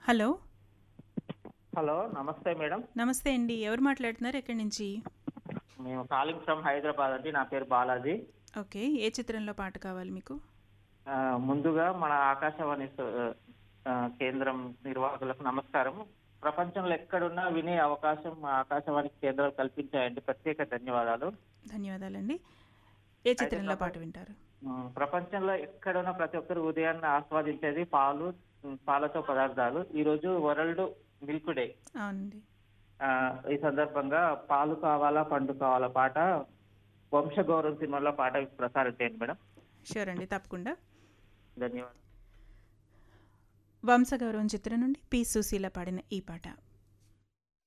hello hello నమస్తే madam నమస్తే అండి ఎవరు మాట్లాడుతున్నారు ఎక్కడి నుంచి మేము కాలింగ్ ఫ్రమ్ హైదరాబాద్ అండి నా పేరు బాలాజీ ఓకే ఏ చిత్రంలో పాట కావాలి మీకు ఆ, ముందుగా మన ఆకాశవాణి స- ఆ, కేంద్రం నిర్వాహకులకు నమస్కారం ప్రపంచంలో ఎక్కడున్నా వినే అవకాశం మా ఆకాశవాణి కేంద్రాలు కల్పించాయండి ప్రత్యేక ధన్యవాదాలు ధన్యవాదాలండి ఏ చిత్రంలో పాట వింటారు ఉమ్, ప్రపంచంలో ఎక్కడున్నా ప్రతి ఒక్కరు ఉదయాన్నే ఆస్వాదించేది పాలు ఉమ్, పాలతో పదార్థాలు ఈ రోజు వరల్డ్ మిల్క్ డే అవునండి ఆ, ఈ సందర్భంగా పాలు కావాలా పండు కావాలా పాట వంశగౌరవం సినిమాలో పాట ప్రసారం చేయండి మేడం షూర్ అండి తప్పకుండా ధన్యవాదాలు వంశగౌరవం చిత్రం నుండి పి సుశీల పాడిన ఈ పాట